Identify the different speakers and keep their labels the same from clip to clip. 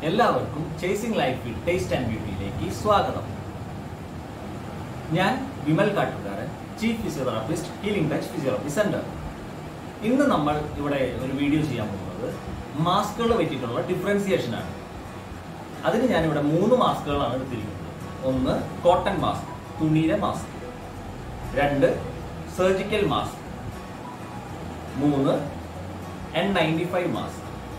Speaker 1: എല്ലാവർക്കും chasing life with taste and ബ്യൂട്ടിയിലേക്ക് സ്വാഗതം ഞാൻ Vimal Kattukaran chief physiotherapist healing touch physiotherapy centre ഇന്ന് നമ്മൾ ഇവിടെ ഒരു വീഡിയോ ചെയ്യാൻ പോകുന്നത് മാസ്കുകളെ പറ്റിയിട്ടുള്ള ഡിഫറൻസിയേഷൻ ആണ് അതിന് ഞാനിവിടെ മൂന്ന് മാസ്കുകളാണ് എടുത്തിരിക്കുന്നത് ഒന്ന് കോട്ടൺ മാസ്ക് തുണിയിലെ മാസ്ക് രണ്ട് സർജിക്കൽ മാസ്ക് മൂന്ന് എൻ നയൻറ്റി ഫൈവ് മാസ്ക്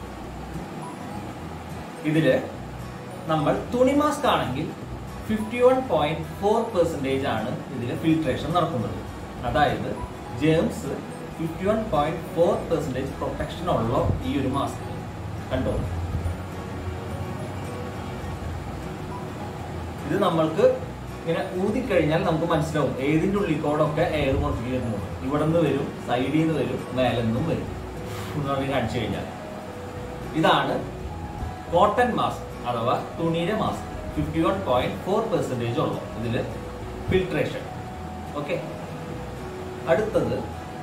Speaker 1: ഇതില് നമ്മൾ തുണി മാസ്ക് ആണെങ്കിൽ fifty one point four percentage ആണ് ഇതിൽ ഫിൽട്രേഷൻ നടക്കുന്നത് അതായത് germs fifty one point four percentage protection ഉള്ള ഈ ഒരു മാസ്ക് കണ്ടോ ഇത് നമ്മൾക്ക് ഇങ്ങനെ ഊതിക്കഴിഞ്ഞാൽ നമുക്ക് മനസ്സിലാവും ഏതിൻ്റെ ഉള്ളിക്കോടൊക്കെ എയർ പുറത്തേക്ക് വരുന്നത് ഇവിടെ നിന്ന് വരും സൈഡിൽ നിന്ന് വരും മേലെ നിന്നും വരും എന്ന് കാണിച്ചു കഴിഞ്ഞാൽ ഇതാണ് കോട്ടൺ മാസ്ക് അഥവാ തുണിയുടെ mask fifty one point four percentage ഉള്ളു ഇതിൽ ഫിൽട്രേഷൻ ഓക്കെ അടുത്തത്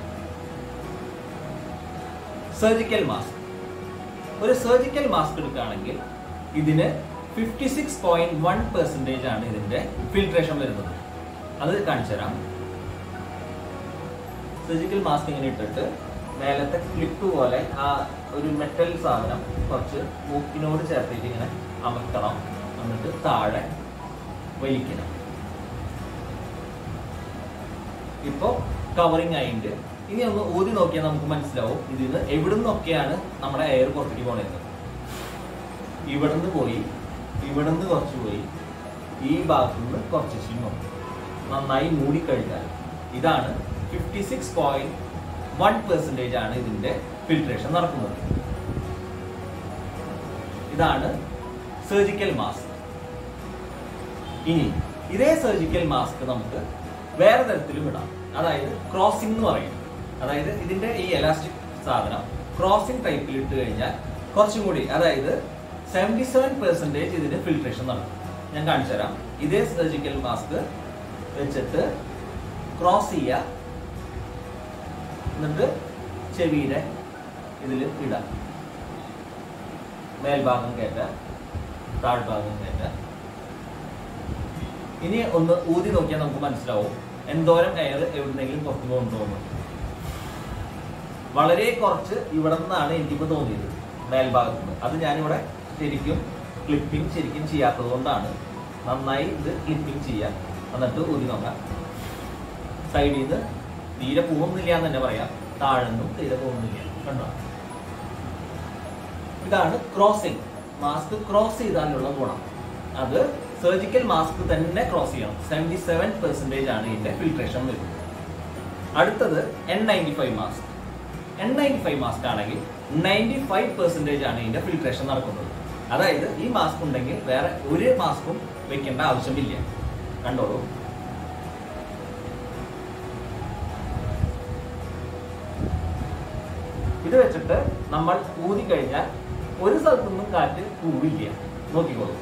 Speaker 1: സർജിക്കൽ മാസ്ക് ഒരു സർജിക്കൽ മാസ്ക് എടുക്കുകയാണെങ്കിൽ ഇതിന് fifty six point one percentage ആണ് ഇതിന്റെ ഫിൽട്രേഷൻ വരുന്നത് അത് കാണിച്ചു തരാം സർജിക്കൽ മാസ്ക് ഇങ്ങനെ ഇട്ടിട്ട് മേലത്തെ ക്ലിപ്പ് പോലെ ആ ഒരു മെറ്റൽ സാധനം കുറച്ച് മൂക്കിനോട് ചേർത്തിട്ട് ഇങ്ങനെ അമർത്തണം എന്നിട്ട് താഴെ വലിക്കണം ഇപ്പോ കവറിങ് ആയിട്ട് ഇനി ഒന്ന് ഊതി നോക്കിയാൽ നമുക്ക് മനസ്സിലാവും ഇതിൽ നിന്ന് എവിടെ നിന്നൊക്കെയാണ് നമ്മുടെ എയർ പുറത്തേക്ക് പോണത് ഇവിടുന്ന് പോയി ഇവിടുന്ന് കുറച്ച് പോയി ഈ ഭാഗത്തു നിന്ന് കുറച്ച് ശിങ്ങും നന്നായി മൂടിക്കഴിഞ്ഞാൽ ഇതാണ് fifty six point one percentage ആണ് ഇതിന്റെ ഫിൽട്രേഷൻ നടക്കുന്നത് ഇതാണ് സർജിക്കൽ മാസ്ക് ഇനി ഇതേ സർജിക്കൽ മാസ്ക് നമുക്ക് വേറെ തരത്തിലും ഇടാം അതായത് ക്രോസിംഗ് എന്ന് പറയും അതായത് ഇതിന്റെ ഈ എലാസ്റ്റിക് സാധനം ക്രോസിംഗ് ടൈപ്പിൽ ഇട്ട് കഴിഞ്ഞാൽ കുറച്ചും കൂടി അതായത് സെവൻറ്റി സെവൻ പെർസെൻറ്റേജ് ഇതിന് ഫിൽട്രേഷൻ നടക്കും ഞാൻ കാണിച്ചു തരാം ഇതേ സർജിക്കൽ മാസ്ക് വെച്ചിട്ട് ക്രോസ് ചെയ്യുക എന്നിട്ട് ചെവിയുടെ ഇതിൽ ഇടാം മേൽഭാഗം കയറ്റ താഴ്ഭാഗം കയറ്റ ഇനി ഒന്ന് ഊതി നോക്കിയാൽ നമുക്ക് മനസ്സിലാവും എന്തോരം എയർ എവിടുന്നെങ്കിലും പുറത്തു പോകുന്നു വളരെ കുറച്ച് ഇവിടെ നിന്നാണ് എനിക്കിപ്പോൾ തോന്നിയത് മേൽഭാഗത്ത് നിന്ന് അത് ഞാനിവിടെ ശരിക്കും ക്ലിപ്പിംഗ് ശരിക്കും ചെയ്യാത്തത് കൊണ്ടാണ് നന്നായി ഇത് ക്ലിപ്പിംഗ് ചെയ്യാം എന്നിട്ട് ഊതി നോക്കാം സൈഡിൽ നിന്ന് തീരെ പോകുന്നില്ല എന്ന് തന്നെ പറയാം താഴെന്നും തീരെ പോകുന്നില്ല കണ്ടോ ഇതാണ് ക്രോസിംഗ് മാസ്ക് ക്രോസ് ചെയ്താലുള്ള ഗുണം അത് സർജിക്കൽ മാസ്ക് തന്നെ ക്രോസ് ചെയ്യണം സെവൻറ്റി സെവൻ പെർസെൻറ്റേജ് ആണ് ഇതിന്റെ ഫിൽട്രേഷൻ വരുന്നത് അടുത്തത് N ninety five mask N ninety five mask ആണെങ്കിൽ നയൻറ്റി ഫൈവ് പെർസെൻറ്റേജ് ആണ് ഇതിന്റെ ഫിൽട്രേഷൻ നടക്കുന്നത് അതായത് ഈ മാസ്ക് ഉണ്ടെങ്കിൽ വേറെ ഒരു മാസ്കും വെക്കേണ്ട ആവശ്യമില്ല കണ്ടോളൂ ഇത് വെച്ചിട്ട് നമ്മൾ ഊതി കഴിഞ്ഞാൽ ഒരു സ്ഥലത്തുനിന്നും കാറ്റ് പോവില്ല നോക്കിക്കോളൂ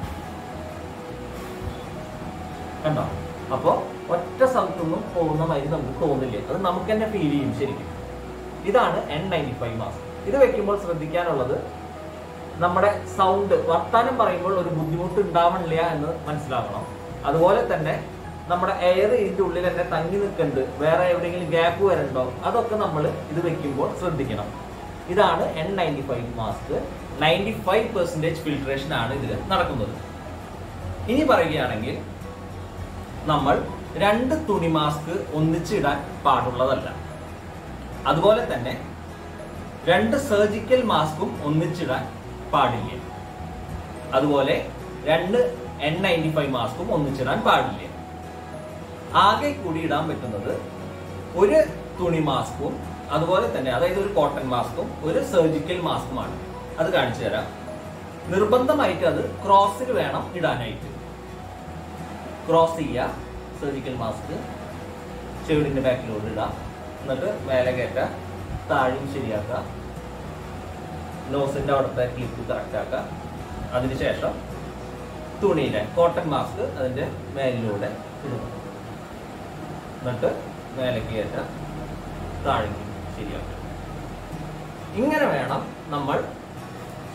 Speaker 1: കണ്ടോ അപ്പോ ഒറ്റ സ്ഥലത്തുനിന്നും പോകുന്ന മാതിരി നമുക്ക് തോന്നില്ല അത് നമുക്ക് തന്നെ ഫീൽ ചെയ്യും ശരിക്കും ഇതാണ് എൻ നയൻറ്റി ഫൈവ് മാസ്ക് ഇത് വെക്കുമ്പോൾ ശ്രദ്ധിക്കാനുള്ളത് നമ്മുടെ സൗണ്ട് വർത്താനം പറയുമ്പോൾ ഒരു ബുദ്ധിമുട്ട് ഉണ്ടാവണില്ല എന്ന് മനസ്സിലാക്കണം അതുപോലെ തന്നെ നമ്മുടെ എയർ ഇതിന്റെ ഉള്ളിൽ തന്നെ തങ്ങി നിൽക്കുന്നുണ്ട് വേറെ എവിടെയെങ്കിലും ഗ്യാപ്പ് വരണ്ടോ അതൊക്കെ നമ്മൾ ഇത് വെക്കുമ്പോൾ ശ്രദ്ധിക്കണം ഇതാണ് N ninety five mask ninety five percentage filtration ആണ് ഇതിൽ നടക്കുന്നത് ഇനി പറയുകയാണെങ്കിൽ നമ്മൾ രണ്ട് തുണി മാസ്ക് ഒന്നിച്ചിടാൻ പാടുള്ളതല്ല അതുപോലെ തന്നെ രണ്ട് സർജിക്കൽ മാസ്കും ഒന്നിച്ചിടാൻ പാടില്ല അതുപോലെ രണ്ട് എൻ നയൻറ്റി ഫൈവ് മാസ്കും ഒന്നിച്ചിടാൻ പാടില്ല ആകെ കൂടി ഇടാൻ പറ്റുന്നത് ഒരു തുണി മാസ്കും അതുപോലെ തന്നെ അതായത് ഒരു കോട്ടൺ മാസ്കും ഒരു സർജിക്കൽ മാസ്കുമാണ് അത് കാണിച്ചു തരാം നിർബന്ധമായിട്ട് അത് ക്രോസിൽ വേണം ഇടാനായിട്ട് ക്രോസ് ചെയ്യുക സർജിക്കൽ മാസ്ക് ചെവിടിന്റെ ബാക്കിലോട്ട് ഇടാം എന്നിട്ട് മേലെ കയറ്റ താഴെയും ശരിയാക്കുക നോസിന്റെ അവിടുത്തെ ക്ലിപ്പ് കറക്റ്റ് ആക്കുക അതിനുശേഷം തുണിയിലെ കോട്ടൺ മാസ്ക് അതിന്റെ മേലിലൂടെ ഇടുക എന്നിട്ട് മേലേക്ക് കയറ്റ താഴേക്ക് ശരിയാക്കുക ഇങ്ങനെ വേണം നമ്മൾ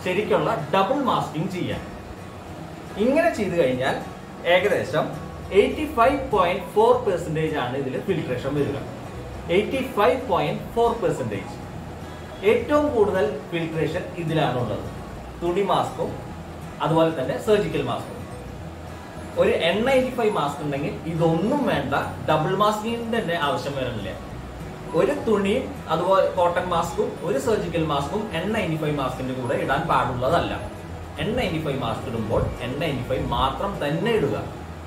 Speaker 1: ശരിക്കുള്ള ഡബിൾ മാസ്കിംഗ് ചെയ്യാൻ ഇങ്ങനെ ചെയ്തു കഴിഞ്ഞാൽ ഏകദേശം eighty five point four percentage ആണ് ഇതിൽ ഫിൽട്രേഷൻ വരിക eighty five point four percentage ഏറ്റവും കൂടുതൽ ഫിൽട്രേഷൻ ഇതിലാണുള്ളത് തുണി മാസ്കും അതുപോലെ തന്നെ സർജിക്കൽ മാസ്കും ഒരു എൻ നയൻറ്റി ഫൈവ് മാസ്ക് ഉണ്ടെങ്കിൽ ഇതൊന്നും വേണ്ട ഡബിൾ മാസ്കിങ്ങിന്റെ തന്നെ ആവശ്യം വരുന്നില്ല ഒരു തുണിയും അതുപോലെ കോട്ടൺ മാസ്കും ഒരു സർജിക്കൽ മാസ്കും എൻ നയൻറ്റി ഫൈവ് മാസ്കിന്റെ കൂടെ ഇടാൻ പാടുള്ളതല്ല എൻ നയൻറ്റി ഫൈവ് മാസ്ക് ഇടുമ്പോൾ എൻ നയൻറ്റി ഫൈവ് മാത്രം തന്നെ ഇടുക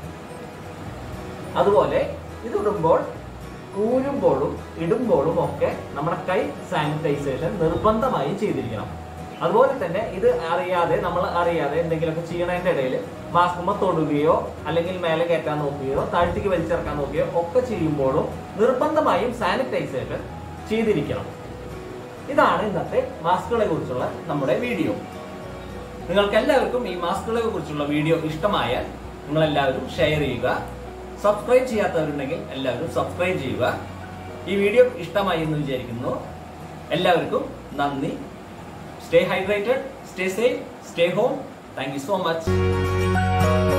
Speaker 1: അതുപോലെ ഇത് ഇടുമ്പോൾ ഊരുമ്പോഴും ഇടുമ്പോഴും ഒക്കെ നമ്മുടെ കൈ സാനിറ്റൈസേഷൻ നിർബന്ധമായും ചെയ്തിരിക്കണം അതുപോലെ തന്നെ ഇത് അറിയാതെ നമ്മൾ അറിയാതെ എന്തെങ്കിലുമൊക്കെ ചെയ്യണതിന്റെ ഇടയിൽ മാസ്കുമ്മ തൊടുകയോ അല്ലെങ്കിൽ മേലെ കയറ്റാൻ നോക്കുകയോ താഴ്ത്തിക്ക് വലിച്ചിറക്കാൻ നോക്കുകയോ ഒക്കെ ചെയ്യുമ്പോഴും നിർബന്ധമായും സാനിറ്റൈസേഷൻ ചെയ്തിരിക്കണം ഇതാണ് ഇന്നത്തെ മാസ്കുകളെ കുറിച്ചുള്ള നമ്മുടെ വീഡിയോ നിങ്ങൾക്ക് എല്ലാവർക്കും ഈ മാസ്കുകളെ കുറിച്ചുള്ള വീഡിയോ ഇഷ്ടമായാൽ നിങ്ങൾ എല്ലാവരും ഷെയർ ചെയ്യുക സബ്സ്ക്രൈബ് ചെയ്യാത്തവരുണ്ടെങ്കിൽ എല്ലാവരും സബ്സ്ക്രൈബ് ചെയ്യുക ഈ വീഡിയോ ഇഷ്ടമായി എന്ന് വിചാരിക്കുന്നു എല്ലാവർക്കും നന്ദി stay hydrated stay safe stay home thank you so much